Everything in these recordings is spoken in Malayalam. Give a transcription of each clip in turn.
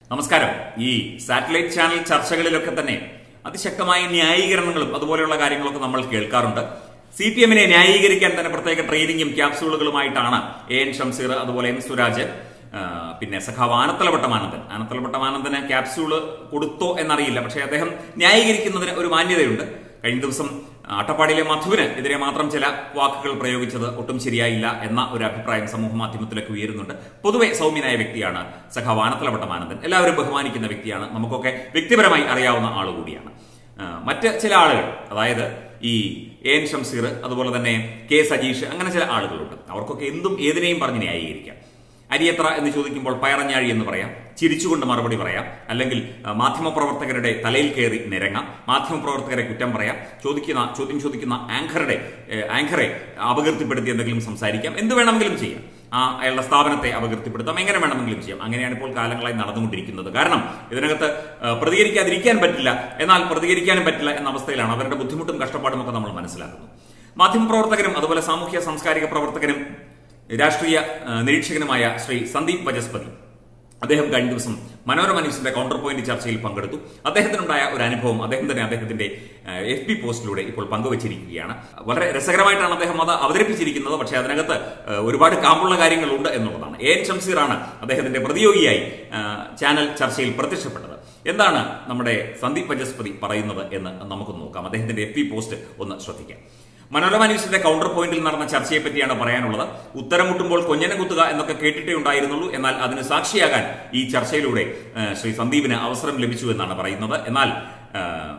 നമസ്കാരം ഈ സാറ്റലൈറ്റ് ചാനൽ ചർച്ചകളിലൊക്കെ തന്നെ അതിശക്തമായ ന്യായീകരണങ്ങളും അതുപോലെയുള്ള കാര്യങ്ങളൊക്കെ നമ്മൾ കേൾക്കാറുണ്ട് സി പി എമ്മിനെ ന്യായീകരിക്കാൻ തന്നെ പ്രത്യേക ട്രെയിനിങ്ങും ക്യാപ്സൂളുകളുമായിട്ടാണ് എ എൻ ഷംസീർ അതുപോലെ എം സുരാജ് ആ, പിന്നെ സഖാവ് ആനത്തലവട്ടമാനന്ദൻ ആനത്തലവട്ടമാനന്ദന് ക്യാപ്സൂള് കൊടുത്തോ എന്നറിയില്ല പക്ഷേ അദ്ദേഹം ന്യായീകരിക്കുന്നതിന് ഒരു മാന്യതയുണ്ട് കഴിഞ്ഞ ദിവസം അട്ടപ്പാടിയിലെ മധുവിന് എതിരെ മാത്രം ചില വാക്കുകൾ പ്രയോഗിച്ചത് ഒട്ടും ശരിയായില്ല എന്ന ഒരു അഭിപ്രായം സമൂഹ മാധ്യമത്തിലൊക്കെ ഉയരുന്നുണ്ട് പൊതുവെ സൗമ്യനായ വ്യക്തിയാണ് സഖാവ് ആനത്തലവട്ടമാനന്ദൻ എല്ലാവരും ബഹുമാനിക്കുന്ന വ്യക്തിയാണ് നമുക്കൊക്കെ വ്യക്തിപരമായി അറിയാവുന്ന ആൾ കൂടിയാണ് ആ, മറ്റ് ചില ആളുകൾ അതായത് ഈ എ എൻ ഷംസീർ അതുപോലെ തന്നെ കെ സജീഷ് അങ്ങനെ ചില ആളുകളുണ്ട് അവർക്കൊക്കെ എന്തും ഏതിനെയും പറഞ്ഞ് ന്യായീകരിക്കാം അരിയത്ര എന്ന് ചോദിക്കുമ്പോൾ പയറഞ്ഞാഴി എന്ന് പറയാം ചിരിച്ചുകൊണ്ട് മറുപടി പറയാം അല്ലെങ്കിൽ ആ, മാധ്യമപ്രവർത്തകരുടെ തലയിൽ കയറി നിരങ്ങാം മാധ്യമപ്രവർത്തകരെ കുറ്റം പറയാം ചോദിക്കുന്ന ചോദ്യം ചോദിക്കുന്ന ആങ്കറുടെ ഏ, ആങ്കറെ അപകീർത്തിപ്പെടുത്തി എന്തെങ്കിലും സംസാരിക്കാം എന്ത് വേണമെങ്കിലും ചെയ്യാം ആ അയാളുടെ സ്ഥാപനത്തെ അപകീർത്തിപ്പെടുത്താം എങ്ങനെ വേണമെങ്കിലും ചെയ്യാം അങ്ങനെയാണ് ഇപ്പോൾ കാലങ്ങളായി നടന്നുകൊണ്ടിരിക്കുന്നത് കാരണം ഇതിനകത്ത് ആ, പ്രതികരിക്കാതിരിക്കാൻ പറ്റില്ല എന്നാൽ പ്രതികരിക്കാനും പറ്റില്ല എന്ന അവസ്ഥയിലാണ് അവരുടെ ബുദ്ധിമുട്ടും കഷ്ടപ്പാടും ഒക്കെ നമ്മൾ മനസ്സിലാക്കുന്നു മാധ്യമപ്രവർത്തകരും അതുപോലെ സാമൂഹ്യ സാംസ്കാരിക പ്രവർത്തകനും രാഷ്ട്രീയ ആ, നിരീക്ഷകനുമായ ശ്രീ സന്ദീപ് വജസ്പതി അദ്ദേഹം കഴിഞ്ഞ ദിവസം മനോരമ ന്യൂസിന്റെ കൗണ്ടർ പോയിന്റ് ചർച്ചയിൽ പങ്കെടുത്തു അദ്ദേഹത്തിനുണ്ടായ ഒരു അനുഭവം അദ്ദേഹം തന്നെ അദ്ദേഹത്തിന്റെ എഫ് പി പോസ്റ്റിലൂടെ ഇപ്പോൾ പങ്കുവച്ചിരിക്കുകയാണ് വളരെ രസകരമായിട്ടാണ് അദ്ദേഹം അത് അവതരിപ്പിച്ചിരിക്കുന്നത് പക്ഷേ അതിനകത്ത് ആ, ഒരുപാട് കാമ്പുള്ള കാര്യങ്ങളുണ്ട് എന്നുള്ളതാണ് എ എൻ ഷംസീറാണ് അദ്ദേഹത്തിന്റെ പ്രതിയോഗിയായി ആ, ചാനൽ ചർച്ചയിൽ പ്രത്യക്ഷപ്പെട്ടത് എന്താണ് നമ്മുടെ സന്ദീപ് വജസ്പതി പറയുന്നത് എന്ന് നമുക്ക് നോക്കാം അദ്ദേഹത്തിന്റെ എഫ് പി പോസ്റ്റ് ഒന്ന് ശ്രദ്ധിക്കാം മനോരമ ന്യൂസിന്റെ കൗണ്ടർ പോയിന്റിൽ നടന്ന ചർച്ചയെ പറ്റിയാണ് പറയാനുള്ളത് ഉത്തരം മുട്ടുമ്പോൾ കൊഞ്ഞനെ കുത്തുക എന്നൊക്കെ കേട്ടിട്ടേ ഉണ്ടായിരുന്നുള്ളൂ എന്നാൽ അതിന് സാക്ഷിയാകാൻ ഈ ചർച്ചയിലൂടെ ആ, ശ്രീ സന്ദീപിന് അവസരം ലഭിച്ചു എന്നാണ് പറയുന്നത് എന്നാൽ ആ,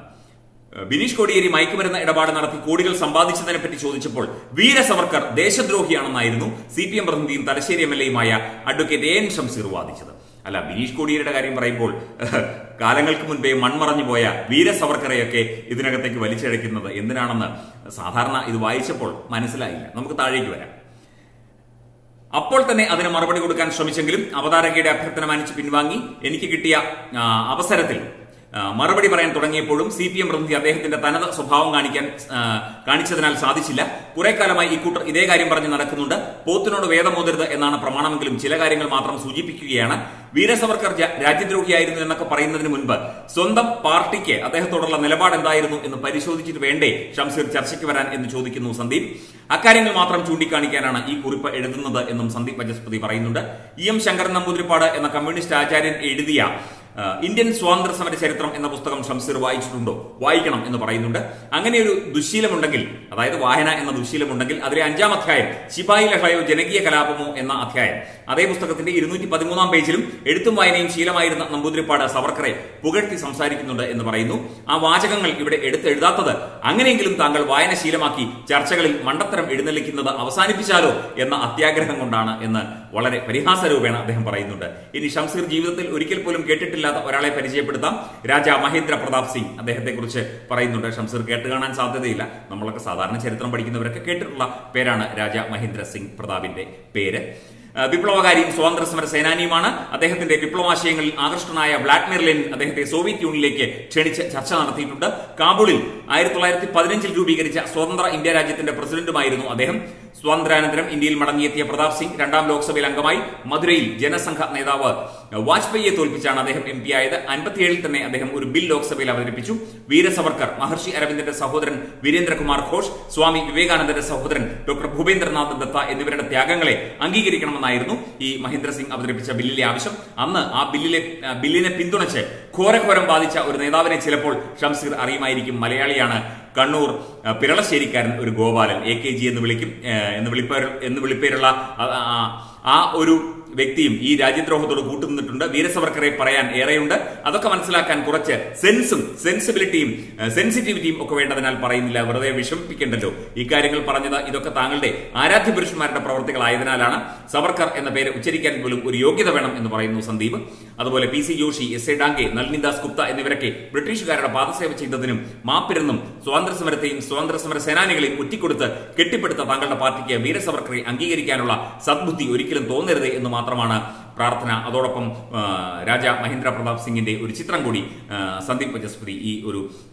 ബിനീഷ് കോടിയേരി മയക്കുമരുന്ന് ഇടപാട് നടത്തി കോടികൾ സമ്പാദിച്ചതിനെ പറ്റി ചോദിച്ചപ്പോൾ വീര സവർക്കർ ദേശദ്രോഹിയാണെന്നായിരുന്നു സി പി എം പ്രതിനിധിയും തലശ്ശേരി എം എൽ എയുമായ അഡ്വക്കേറ്റ് എ എൻ ഷംസീർ വാദിച്ചത് അല്ല ബിനീഷ് കോടിയേരിയുടെ കാര്യം പറയുമ്പോൾ കാലങ്ങൾക്ക് മുൻപേ മൺമറഞ്ഞു പോയ വീര സവർക്കറെയൊക്കെ ഇതിനകത്തേക്ക് വലിച്ചഴക്കുന്നത് എന്തിനാണെന്ന് സാധാരണ ഇത് വായിച്ചപ്പോൾ മനസ്സിലായില്ല നമുക്ക് താഴേക്ക് വരാം അപ്പോൾ തന്നെ അതിന് മറുപടി കൊടുക്കാൻ ശ്രമിച്ചെങ്കിലും അവതാരകയുടെ അഭ്യർത്ഥന മാനിച്ച് പിൻവാങ്ങി എനിക്ക് കിട്ടിയ ആ, അവസരത്തിൽ ആ, മറുപടി പറയാൻ തുടങ്ങിയപ്പോഴും സി പി എം പ്രതിനിധി അദ്ദേഹത്തിന്റെ തനത് സ്വഭാവം കാണിക്കാൻ ആ, കാണിച്ചതിനാൽ സാധിച്ചില്ല കുറെ കാലമായി ഈ കൂട്ടർ ഇതേ കാര്യം പറഞ്ഞ് നടക്കുന്നുണ്ട് പോത്തിനോട് വേദമോതരുത് എന്നാണ് പ്രമാണമെങ്കിലും ചില കാര്യങ്ങൾ മാത്രം സൂചിപ്പിക്കുകയാണ് വീരസവർക്കർ ജ- രാജ്യദ്രോഹിയായിരുന്നു എന്നൊക്കെ പറയുന്നതിന് മുൻപ് സ്വന്തം പാർട്ടിക്ക് അദ്ദേഹത്തോടുള്ള നിലപാട് എന്തായിരുന്നു എന്ന് പരിശോധിച്ചിട്ട് വേണ്ടേ ഷംസീർ ചർച്ചയ്ക്ക് വരാൻ എന്ന് ചോദിക്കുന്നു സന്ദീപ് അക്കാര്യങ്ങൾ മാത്രം ചൂണ്ടിക്കാണിക്കാനാണ് ഈ കുറിപ്പ് എഴുതുന്നത് എന്നും സന്ദീപ് വജസ്പതി പറയുന്നുണ്ട് ഇ എം ശങ്കരൻ നമ്പൂതിരിപ്പാട് എന്ന കമ്മ്യൂണിസ്റ്റ് ആചാര്യൻ എഴുതിയ ആ, ഇന്ത്യൻ സ്വാതന്ത്ര്യ സമര ചരിത്രം എന്ന പുസ്തകം ഷംസീർ വായിച്ചിട്ടുണ്ടോ വായിക്കണം എന്ന് പറയുന്നുണ്ട് അങ്ങനെ ഒരു ദുശീലമുണ്ടെങ്കിൽ അതായത് വായന എന്ന ദുശീലമുണ്ടെങ്കിൽ അതിലെ അഞ്ചാം അധ്യായം ശിപായി ലഹളയോ ജനകീയ കലാപമോ എന്ന അധ്യായം അതേ പുസ്തകത്തിന്റെ ഇരുന്നൂറ്റി പതിമൂന്നാം പേജിലും എഴുത്തും വായനയും ശീലമായിരുന്ന നമ്പൂതിരിപ്പാട് സവർക്കറെ പുകഴ്ത്തി സംസാരിക്കുന്നുണ്ട് എന്ന് പറയുന്നു ആ വാചകങ്ങൾ ഇവിടെ എടുത്തെഴുതാത്തത് അങ്ങനെയെങ്കിലും താങ്കൾ വായന ശീലമാക്കി ചർച്ചകളിൽ മണ്ടത്തരം എഴുന്നള്ളിക്കുന്നത് അവസാനിപ്പിച്ചാലോ എന്ന അത്യാഗ്രഹം കൊണ്ടാണ് എന്ന് വളരെ പരിഹാസരൂപേണ അദ്ദേഹം പറയുന്നുണ്ട് ഇനി ഷംസീർ ജീവിതത്തിൽ ഒരിക്കൽ പോലും കേട്ടിട്ടില്ലാത്ത ഒരാളെ പരിചയപ്പെടുത്താം രാജ മഹേന്ദ്ര പ്രതാപ് സിംഗ് അദ്ദേഹത്തെ കുറിച്ച് പറയുന്നുണ്ട് ഷംസീർ കേട്ട് കാണാൻ സാധ്യതയില്ല നമ്മളൊക്കെ സാധാരണ ചരിത്രം പഠിക്കുന്നവരൊക്കെ കേട്ടിട്ടുള്ള പേരാണ് രാജ മഹേന്ദ്ര സിംഗ് പ്രതാപിന്റെ പേര് ആ, വിപ്ലവകാരിയും സ്വാതന്ത്ര്യ സമര സേനാനിയുമാണ് അദ്ദേഹത്തിന്റെ വിപ്ലവാശയങ്ങളിൽ ആകൃഷ്ടനായ വ്ളാഡിമിർ ലെനിൻ അദ്ദേഹത്തെ സോവിയറ്റ് യൂണിയനിലേക്ക് ക്ഷണിച്ച് ചർച്ച നടത്തിയിട്ടുണ്ട് കാബൂളിൽ ആയിരത്തി തൊള്ളായിരത്തി പതിനഞ്ചിൽ രൂപീകരിച്ച സ്വതന്ത്ര ഇന്ത്യ രാജ്യത്തിന്റെ പ്രസിഡന്റുമായിരുന്നു അദ്ദേഹം സ്വാതന്ത്ര്യാനന്തരം ഇന്ത്യയിൽ മടങ്ങിയെത്തിയ പ്രതാപ് സിംഗ് രണ്ടാം ലോക്സഭയിൽ അംഗമായി മധുരയിൽ ജനസംഘ നേതാവ് വാജ്പേയിയെ തോൽപ്പിച്ചാണ് അദ്ദേഹം എം പി ആയത് അൻപത്തിയേഴിൽ തന്നെ അദ്ദേഹം ഒരു ബിൽ ലോക്സഭയിൽ അവതരിപ്പിച്ചു വീര സവർക്കർ മഹർഷി അരവിന്ദന്റെ സഹോദരൻ വീരേന്ദ്രകുമാർ ഘോഷ് സ്വാമി വിവേകാനന്ദന്റെ സഹോദരൻ ഡോക്ടർ ഭൂപേന്ദ്രനാഥ് ദത്ത എന്നിവരുടെ ത്യാഗങ്ങളെ അംഗീകരിക്കണമെന്നായിരുന്നു ഈ മഹേന്ദ്ര സിംഗ് അവതരിപ്പിച്ച ബില്ലിലെ ആവശ്യം അന്ന് ആ ബില്ലിലെ ആ, ബില്ലിനെ പിന്തുണച്ച് ഘോരഘോരം ബാധിച്ച ഒരു നേതാവിനെ ചിലപ്പോൾ ഷംസീർ അറിയുമായിരിക്കും മലയാളിയാണ് കണ്ണൂർ ആ, പിരളശ്ശേരിക്കാരൻ ഒരു ഗോപാലൻ എ കെ ജി എന്ന് വിളിക്കും ആ, എന്ന് വിളിപ്പേർ എന്ന് വിളിപ്പേരുള്ള ആ, ആ, ആ ഒരു വ്യക്തിയും ഈ രാജ്യദ്രോഹത്തോട് കൂട്ടുനിന്നിട്ടുണ്ട് വീരസവർക്കറെ പറയാൻ ഏറെയുണ്ട് അതൊക്കെ മനസ്സിലാക്കാൻ കുറച്ച് സെൻസും സെൻസിബിലിറ്റിയും സെൻസിറ്റിവിറ്റിയും ഒക്കെ വേണ്ടതിനാൽ പറയുന്നില്ല വെറുതെ വിഷമിപ്പിക്കേണ്ടല്ലോ ഇക്കാര്യങ്ങൾ പറഞ്ഞത് ഇതൊക്കെ താങ്കളുടെ ആരാധ്യ പുരുഷന്മാരുടെ പ്രവർത്തികളായതിനാലാണ് സവർക്കർ എന്ന പേര് ഉച്ചരിക്കാൻ പോലും ഒരു യോഗ്യത വേണം എന്ന് പറയുന്നു സന്ദീപ് അതുപോലെ P C Joshi S A Dange Nalinidas Gupta എന്നിവരൊക്കെ ബ്രിട്ടീഷുകാരുടെ പാദസേവ ചെയ്തതിനും മാപ്പിരുന്നും സ്വാതന്ത്ര്യ സമരത്തെയും സ്വാതന്ത്ര്യ സമര സേനാനികളെയും ഒറ്റിക്കൊടുത്ത് കെട്ടിപ്പടുത്ത താങ്കളുടെ പാർട്ടിക്ക് വീരസവർക്കറെ അംഗീകരിക്കാനുള്ള സദ്ബുദ്ധി ഒരിക്കലും തോന്നരുത് എന്ന് മാത്രമാണ് പ്രാർത്ഥന അതോടൊപ്പം ആ, രാജ മഹേന്ദ്ര പ്രതാപ് സിംഗിന്റെ ഒരു ചിത്രം കൂടി ആ, സന്ദീപ് വജസ്പതി ഈ ഒരു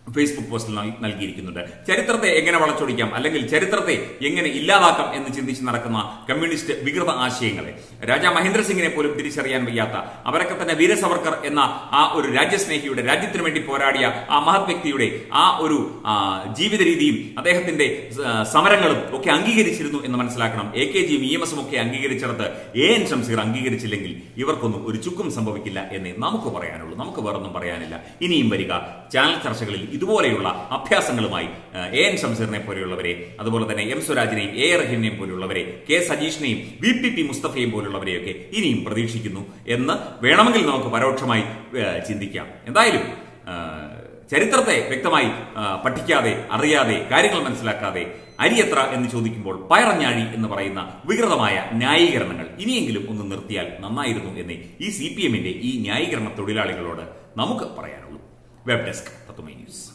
ഫേസ്ബുക്ക് പോസ്റ്റിൽ നൽ- നൽകിയിരിക്കുന്നുണ്ട് ചരിത്രത്തെ എങ്ങനെ വളച്ചൊടിക്കാം അല്ലെങ്കിൽ ചരിത്രത്തെ എങ്ങനെ ഇല്ലാതാക്കാം എന്ന് ചിന്തിച്ച് നടക്കുന്ന കമ്മ്യൂണിസ്റ്റ് വികൃത ആശയങ്ങളെ രാജാ മഹേന്ദ്ര സിംഗിനെ പോലും തിരിച്ചറിയാൻ വയ്യാത്ത അവരൊക്കെ തന്നെ വീര സവർക്കർ എന്ന ആ ഒരു രാജ്യസ്നേഹിയുടെ രാജ്യത്തിന് വേണ്ടി പോരാടിയ ആ മഹത് വ്യക്തിയുടെ ആ ഒരു ആ, ജീവിത രീതിയും അദ്ദേഹത്തിന്റെ ആ, സമരങ്ങളും ഒക്കെ അംഗീകരിച്ചിരുന്നു എന്ന് മനസ്സിലാക്കണം എ കെ ജിയും ഇ എം എസും ഒക്കെ അംഗീകരിച്ചിടത്ത് എ എൻ ഷംസീർ അംഗീകരിച്ചില്ലെങ്കിൽ ഇവർക്കൊന്നും ഒരു ചുക്കും സംഭവിക്കില്ല എന്നേ നമുക്ക് പറയാനുള്ളൂ നമുക്ക് വേറൊന്നും പറയാനില്ല ഇനിയും വരിക ചാനൽ ചർച്ചകളിൽ ഇതുപോലെയുള്ള അഭ്യാസങ്ങളുമായി ആ, എ എൻ ഷംസീറിനെ പോലെയുള്ളവരെ അതുപോലെ തന്നെ എം സ്വരാജിനെയും എ എ റഹീമിനെയും പോലെയുള്ളവരെ കെ സജീഷിനെയും വി പി പി മുസ്തഫയും പോലുള്ളവരെയൊക്കെ ഇനിയും പ്രതീക്ഷിക്കുന്നു എന്ന് വേണമെങ്കിൽ നമുക്ക് പരോക്ഷമായി ആ, ചിന്തിക്കാം എന്തായാലും ആ, ചരിത്രത്തെ വ്യക്തമായി ആ, പഠിക്കാതെ അറിയാതെ കാര്യങ്ങൾ മനസ്സിലാക്കാതെ അരിയത്ര എന്ന് ചോദിക്കുമ്പോൾ പയറഞ്ഞാഴി എന്ന് പറയുന്ന വികൃതമായ ന്യായീകരണങ്ങൾ ഇനിയെങ്കിലും ഒന്ന് നിർത്തിയാൽ നന്നായിരുന്നു എന്ന് ഈ സി പി എമ്മിന്റെ ഈ ന്യായീകരണ തൊഴിലാളികളോട് നമുക്ക് പറയാനുള്ളൂ വെബ് ഡെസ്ക് തത്വമൈ ന്യൂസ്